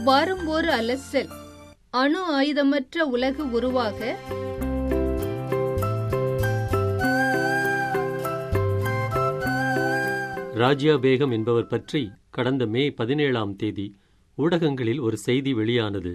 வரும் ஒரு அலசல் அணு ஆயுதமற்ற உலகு உருவாக ராஜ்யா பேகம் என்பவர் பற்றி கடந்த மே பதினேழாம் தேதி ஊடகங்களில் ஒரு செய்தி வெளியானது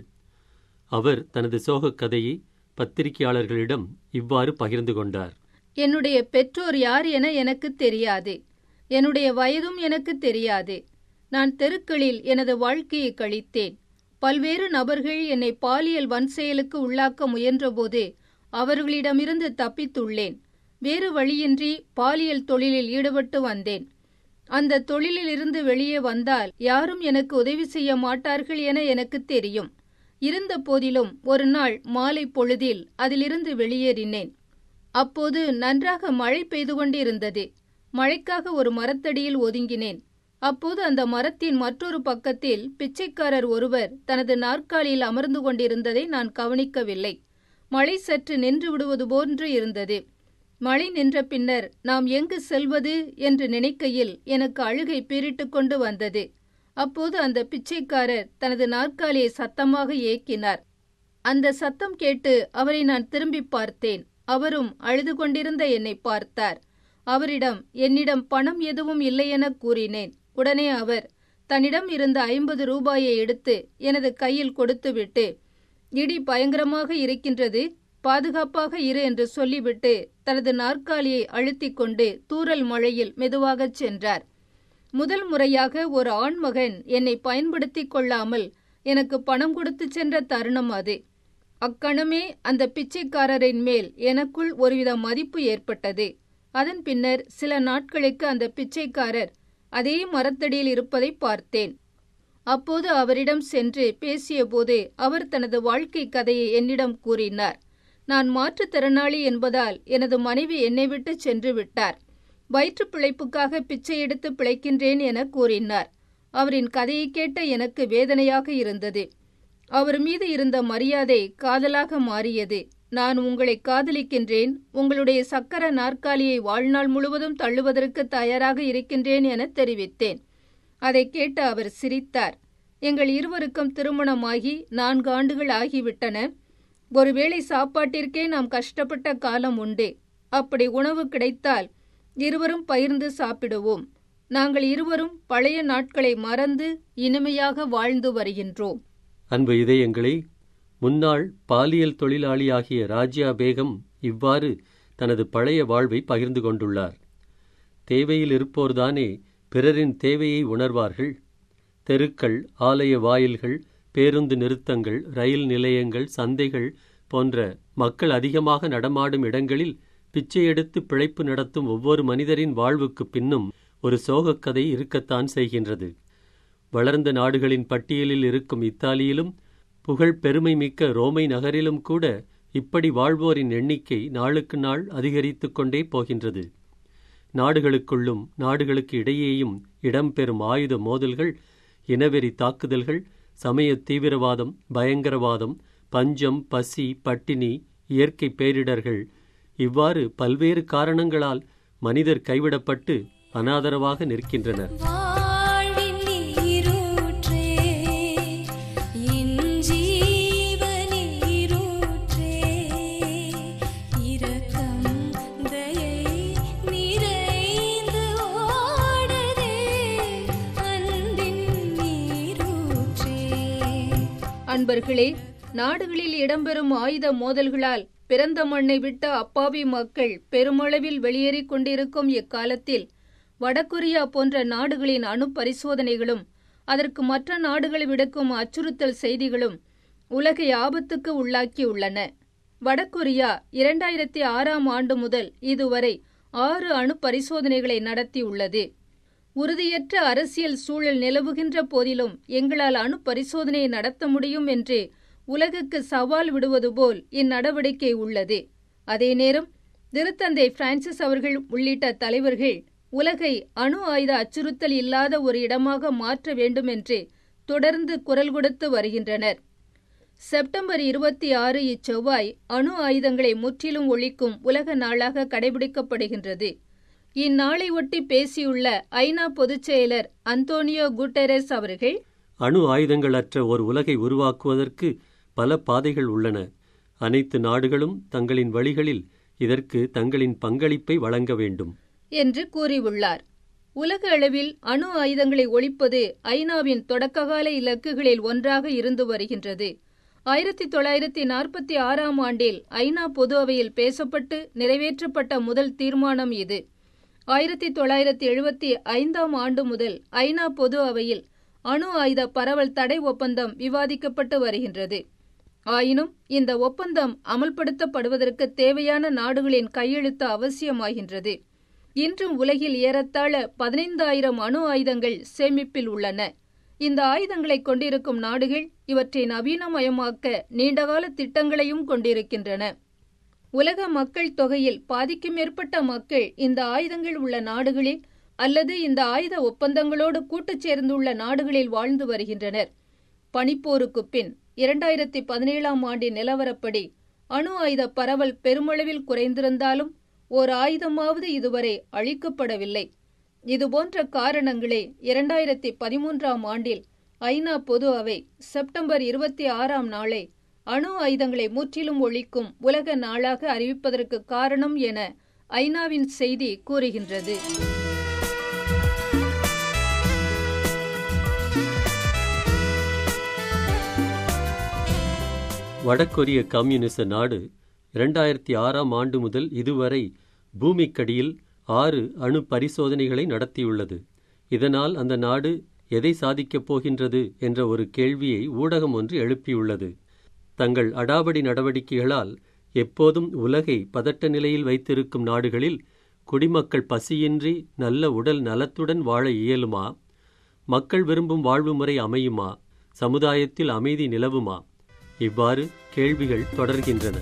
அவர் தனது சோகக் கதையை பத்திரிகையாளர்களிடம் இவ்வாறு பகிர்ந்து கொண்டார் என்னுடைய பெற்றோர் யார் என எனக்கு தெரியாது என்னுடைய வயதும் எனக்கு தெரியாது நான் தெருக்களில் எனது வாழ்க்கையை கழித்தேன் பல்வேறு நபர்கள் என்னை பாலியல் வன்செயலுக்கு உள்ளாக்க முயன்றபோது அவர்களிடமிருந்து தப்பித்துள்ளேன் வேறு வழியின்றி பாலியல் தொழிலில் ஈடுபட்டு வந்தேன் அந்த தொழிலிலிருந்து வெளியே வந்தால் யாரும் எனக்கு உதவி செய்ய மாட்டார்கள் என எனக்கு தெரியும் இருந்த போதிலும் ஒரு நாள் மாலை பொழுதில் அதிலிருந்து வெளியேறினேன் அப்போது நன்றாக மழை பெய்து கொண்டிருந்தது மழைக்காக ஒரு மரத்தடியில் ஒதுங்கினேன் அப்போது அந்த மரத்தின் மற்றொரு பக்கத்தில் பிச்சைக்காரர் ஒருவர் தனது நாற்காலியில் அமர்ந்து கொண்டிருந்ததை நான் கவனிக்கவில்லை மழை சற்று நின்று விடுவது போன்று இருந்தது மழை நின்ற பின்னர் நாம் எங்கு செல்வது என்று நினைக்கையில் எனக்கு அழுகை பீறிட்டுக் கொண்டு வந்தது அப்போது அந்த பிச்சைக்காரர் தனது நாற்காலியை சத்தமாக ஏக்கினார் அந்த சத்தம் கேட்டு அவரை நான் திரும்பி பார்த்தேன் அவரும் அழுது கொண்டிருந்த என்னை பார்த்தார் அவரிடம் என்னிடம் பணம் எதுவும் இல்லையென கூறினேன் உடனே அவர் தன்னிடம் இருந்த ஐம்பது ரூபாயை எடுத்து எனது கையில் கொடுத்துவிட்டு இடி பயங்கரமாக இருக்கின்றது பாதுகாப்பாக இரு என்று சொல்லிவிட்டு தனது நாற்காலியை அழுத்திக் கொண்டு தூறல் மழையில் மெதுவாகச் சென்றார் முதல் முறையாக ஒரு ஆண்மகன் என்னை பயன்படுத்திக் கொள்ளாமல் எனக்கு பணம் கொடுத்து சென்ற தருணம் அது அக்கணமே அந்த பிச்சைக்காரரின் மேல் எனக்குள் ஒருவித மதிப்பு ஏற்பட்டது அதன் பின்னர் சில நாட்களுக்கு அந்த பிச்சைக்காரர் அதே மரத்தடியில் இருப்பதை பார்த்தேன் அப்போது அவரிடம் சென்று பேசியபோது அவர் தனது வாழ்க்கை கதையை என்னிடம் கூறினார் நான் மாற்றுத்திறனாளி என்பதால் எனது மனைவி என்னை விட்டு சென்று விட்டார் வயிற்று பிழைப்புக்காக பிச்சை எடுத்து பிழைக்கின்றேன் என கூறினார் அவரின் கதையை கேட்ட எனக்கு வேதனையாக இருந்தது அவர் மீது இருந்த மரியாதை காதலாக மாறியது நான் உங்களை காதலிக்கின்றேன் உங்களுடைய சக்கர நாற்காலியை வாழ்நாள் முழுவதும் தள்ளுவதற்கு தயாராக இருக்கின்றேன் என தெரிவித்தேன் அதை கேட்டு அவர் சிரித்தார் எங்கள் இருவருக்கும் திருமணமாகி நான்கு ஆண்டுகள் ஆகிவிட்டன ஒருவேளை சாப்பாட்டிற்கே நாம் கஷ்டப்பட்ட காலம் உண்டு அப்படி உணவு கிடைத்தால் இருவரும் பகிர்ந்து சாப்பிடுவோம் நாங்கள் இருவரும் பழைய நாட்களை மறந்து இனிமையாக வாழ்ந்து வருகின்றோம் அன்பு இதயங்களே முன்னாள் பாலியல் தொழிலாளியாகிய ராஜ்யா பேகம் இவ்வாறு தனது பழைய வாழ்வை பகிர்ந்து கொண்டுள்ளார் தேவையில் இருப்போர்தானே பிறரின் தேவையை உணர்வார்கள் தெருக்கள் ஆலய வாயில்கள் பேருந்து நிறுத்தங்கள் ரயில் நிலையங்கள் சந்தைகள் போன்ற மக்கள் அதிகமாக நடமாடும் இடங்களில் பிச்சை எடுத்து பிழைப்பு நடத்தும் ஒவ்வொரு மனிதரின் வாழ்வுக்கு பின்னும் ஒரு சோகக்கதை இருக்கத்தான் செய்கின்றது வளர்ந்த நாடுகளின் பட்டியலில் இருக்கும் இத்தாலியிலும் புகழ் பெருமை மிக்க ரோமை நகரிலும் கூட இப்படி வாழ்வோரின் எண்ணிக்கை நாளுக்கு நாள் அதிகரித்து கொண்டே போகின்றது நாடுகளுக்குள்ளும் நாடுகளுக்கு இடையேயும் இடம்பெறும் ஆயுத மோதல்கள் இனவெறி தாக்குதல்கள் சமய தீவிரவாதம் பயங்கரவாதம் பஞ்சம் பசி பட்டினி இயற்கை பேரிடர்கள் இவ்வாறு பல்வேறு காரணங்களால் மனிதர் கைவிடப்பட்டு அனாதரவாக நிற்கின்றனர் வாழ்வின் நீரூற்றே என் ஜீவ நீரூற்றே இரக்கம் தயை நிறைந்து ஓடுதே அன்பின் நீரூற்றே அன்பர்களே நாடுகளில் இடம்பெறும் ஆயுத மோதல்களால் பிறந்த மண்ணை விட்ட அப்பாவி மக்கள் பெருமளவில் வெளியேறிக் கொண்டிருக்கும் இக்காலத்தில் வடகொரியா போன்ற நாடுகளின் அணு பரிசோதனைகளும் அதற்கு மற்ற நாடுகள் விடுக்கும் அச்சுறுத்தல் செய்திகளும் உலகை ஆபத்துக்கு உள்ளாக்கியுள்ளன வடகொரியா இரண்டாயிரத்தி ஆறாம் ஆண்டு முதல் இதுவரை ஆறு அணு பரிசோதனைகளை நடத்தியுள்ளது உறுதியற்ற அரசியல் சூழல் நிலவுகின்ற போதிலும் எங்களால் அணு பரிசோதனையை நடத்த முடியும் என்று உலகுக்கு சவால் விடுவது போல் இந்நடவடிக்கை உள்ளது அதே நேரம் திருத்தந்தை பிரான்சிஸ் அவர்கள் உள்ளிட்ட தலைவர்கள் உலகை அணு ஆயுத அச்சுறுத்தல் இல்லாத ஒரு இடமாக மாற்ற வேண்டும் என்று தொடர்ந்து குரல் கொடுத்து வருகின்றனர் செப்டம்பர் இருபத்தி ஆறு இச்செவ்வாய் அணு ஆயுதங்களை முற்றிலும் ஒழிக்கும் உலக நாளாக கடைபிடிக்கப்படுகின்றது இந்நாளை ஒட்டி பேசியுள்ள ஐநா பொதுச் செயலர் அந்தோனியோ குட்டெரஸ் அவர்கள் அணு ஆயுதங்களற்ற ஒரு உலகை உருவாக்குவதற்கு பல பாதைகள் உள்ளன அனைத்து நாடுகளும் தங்களின் வழிகளில் இதற்கு தங்களின் பங்களிப்பை வழங்க வேண்டும் என்று கூறியுள்ளார் உலக அளவில் அணு ஆயுதங்களை ஒழிப்பது ஐநாவின் தொடக்ககால இலக்குகளில் ஒன்றாக இருந்து வருகின்றது ஆயிரத்தி தொள்ளாயிரத்தி நாற்பத்தி ஆறாம் ஆண்டில் ஐநா பொது அவையில் பேசப்பட்டு நிறைவேற்றப்பட்ட முதல் தீர்மானம் இது ஆயிரத்தி தொள்ளாயிரத்தி எழுபத்தி ஐந்தாம் ஆண்டு முதல் ஐநா பொது அவையில் அணு ஆயுத பரவல் தடை ஒப்பந்தம் விவாதிக்கப்பட்டு வருகின்றது ஆயினும் இந்த ஒப்பந்தம் அமல்படுத்தப்படுவதற்கு தேவையான நாடுகளின் கையெழுத்து அவசியமாகின்றது இன்றும் உலகில் ஏறத்தாழ பதினைந்தாயிரம் அணு ஆயுதங்கள் சேமிப்பில் உள்ளன இந்த ஆயுதங்களை கொண்டிருக்கும் நாடுகள் இவற்றை நவீனமயமாக்க நீண்டகால திட்டங்களையும் கொண்டிருக்கின்றன உலக மக்கள் தொகையில் பாதிக்கும் மேற்பட்ட மக்கள் இந்த ஆயுதங்கள் உள்ள நாடுகளில் அல்லது இந்த ஆயுத ஒப்பந்தங்களோடு கூட்டுச் சேர்ந்துள்ள நாடுகளில் வாழ்ந்து வருகின்றனர் பனிப்போருக்கு பின் இரண்டாயிரத்தி பதினேழாம் ஆண்டின் நிலவரப்படி அணு ஆயுத பரவல் பெருமளவில் குறைந்திருந்தாலும் ஓர் ஆயுதமாவது இதுவரை அழிக்கப்படவில்லை இதுபோன்ற காரணங்களே இரண்டாயிரத்தி பதிமூன்றாம் ஆண்டில் ஐநா பொது அவை செப்டம்பர் இருபத்தி ஆறாம் நாளை அணு ஆயுதங்களை முற்றிலும் ஒழிக்கும் உலக நாளாக அறிவிப்பதற்கு காரணம் என ஐநாவின் செய்தி கூறுகின்றது வடகொரிய கம்யூனிச நாடு இரண்டாயிரத்தி ஆறாம் ஆண்டு முதல் இதுவரை பூமிக்கடியில் ஆறு அணு பரிசோதனைகளை நடத்தியுள்ளது இதனால் அந்த நாடு எதை சாதிக்கப் போகின்றது என்ற ஒரு கேள்வியை ஊடகம் ஒன்று எழுப்பியுள்ளது தங்கள் அடாவடி நடவடிக்கைகளால் எப்போதும் உலகை பதட்ட நிலையில் வைத்திருக்கும் நாடுகளில் குடிமக்கள் பசியின்றி நல்ல உடல் நலத்துடன் வாழ இயலுமா மக்கள் விரும்பும் வாழ்வு முறை அமையுமா சமுதாயத்தில் அமைதி நிலவுமா இவ்வாறு கேள்விகள் தொடர்கின்றன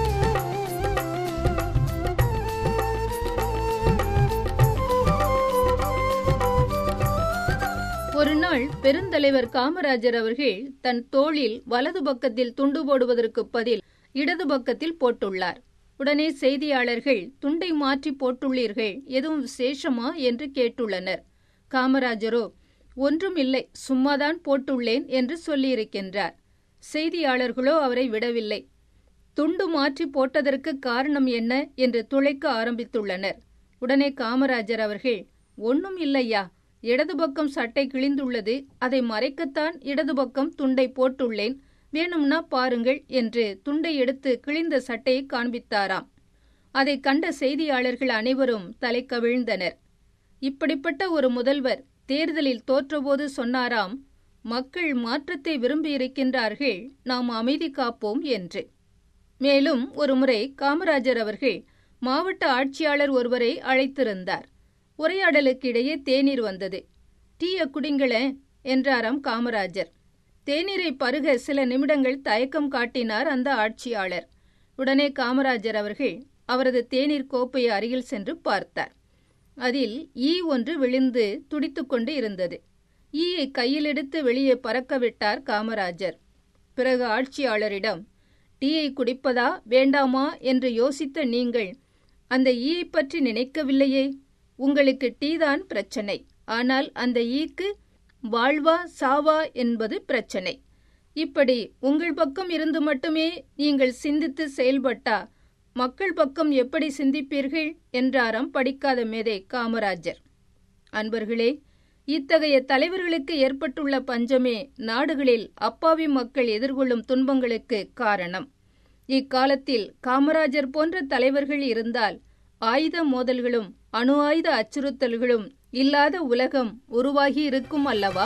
ஒரு நாள் பெருந்தலைவர் காமராஜர் அவர்கள் தன் தோளில் வலது பக்கத்தில் துண்டு போடுவதற்கு பதில் இடது பக்கத்தில் போட்டுள்ளார் உடனே செய்தியாளர்கள் துண்டை மாற்றி போட்டுள்ளீர்கள் எதுவும் விசேஷமா என்று கேட்டுள்ளனர் காமராஜரோ ஒன்றும் இல்லை சும்மாதான் போட்டுள்ளேன் என்று சொல்லியிருக்கின்றார் செய்தியாளர்களோ அவரை விடவில்லை துண்டு மாற்றி போட்டதற்கு காரணம் என்ன என்று துளைக்க ஆரம்பித்துள்ளனர் உடனே காமராஜர் அவர்கள் ஒன்றும் இல்லையா இடது பக்கம் சட்டை கிழிந்துள்ளது அதை மறைக்கத்தான் இடது பக்கம் துண்டை போட்டுள்ளேன் வேணும்னா பாருங்கள் என்று துண்டை எடுத்து கிழிந்த சட்டையை காண்பித்தாராம் அதை கண்ட செய்தியாளர்கள் அனைவரும் தலை கவிழ்ந்தனர் இப்படிப்பட்ட ஒரு முதல்வர் தேர்தலில் தோற்றபோது சொன்னாராம் மக்கள் மாற்றத்தை விரும்பியிருக்கின்றார்கள் நாம் அமைதி காப்போம் என்று மேலும் ஒருமுறை காமராஜர் அவர்கள் மாவட்ட ஆட்சியாளர் ஒருவரை அழைத்திருந்தார் உரையாடலுக்கு இடையே தேநீர் வந்தது டீய குடிங்களேன் என்றாராம் காமராஜர் தேநீரை பருக சில நிமிடங்கள் தயக்கம் காட்டினார் அந்த ஆட்சியாளர் உடனே காமராஜர் அவர்கள் அவரது தேநீர் கோப்பையை அருகில் சென்று பார்த்தார் அதில் ஈ ஒன்று விழுந்து துடித்துக்கொண்டு இருந்தது ஈயை கையில் எடுத்து வெளியே பறக்க விட்டார் காமராஜர் பிறகு ஆட்சியாளரிடம் டீயை குடிப்பதா வேண்டாமா என்று யோசித்த நீங்கள் அந்த ஈயை பற்றி நினைக்கவில்லையே உங்களுக்கு டீதான் பிரச்சனை ஆனால் அந்த ஈக்கு வாழ்வா சாவா என்பது பிரச்சனை இப்படி உங்கள் பக்கம் இருந்து மட்டுமே நீங்கள் சிந்தித்து செயல்பட்டா மக்கள் பக்கம் எப்படி சிந்திப்பீர்கள் என்றாராம் படிக்காத மேதை காமராஜர் அன்பர்களே இத்தகைய தலைவர்களுக்கு ஏற்பட்டுள்ள பஞ்சமே நாடுகளில் அப்பாவி மக்கள் எதிர்கொள்ளும் துன்பங்களுக்கு காரணம் இக்காலத்தில் காமராஜர் போன்ற தலைவர்கள் இருந்தால் ஆயுத மோதல்களும் அணு ஆயுத அச்சுறுத்தல்களும் இல்லாத உலகம் உருவாகி இருக்கும் அல்லவா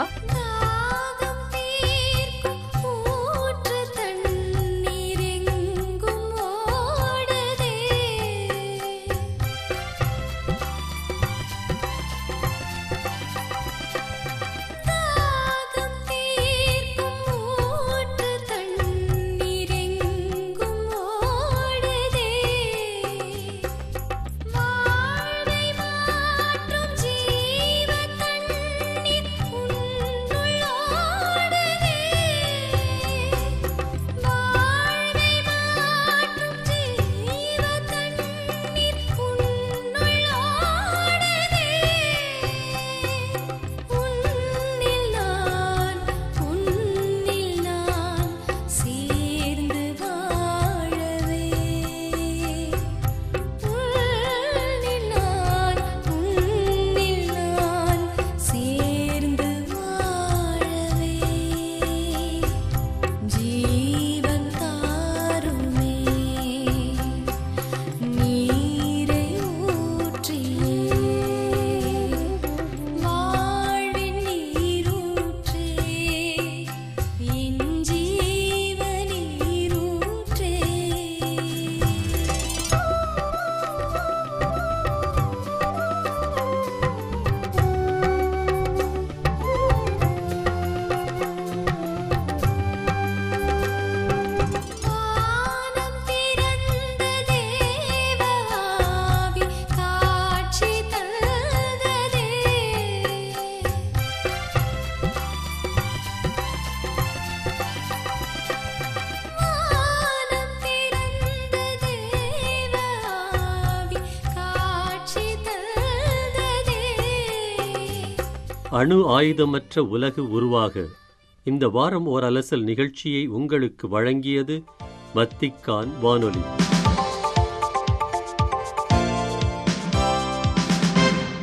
தாகம் தீர்க்கும் ஊற்று தண்ணீர் எங்கும் ஓடுதே தாகம் தீர்க்கும் ஊற்று தண்ணீர் எங்கும் ஓடுதே வாழ்வை மாற்றும் ஜீவ தண்ணீர் உன்னுள் அணு ஆயுதமற்ற உலகு உருவாக இந்த வாரம் ஓர் அலசல் நிகழ்ச்சியை உங்களுக்கு வழங்கியது வத்திக்கான் வானொலி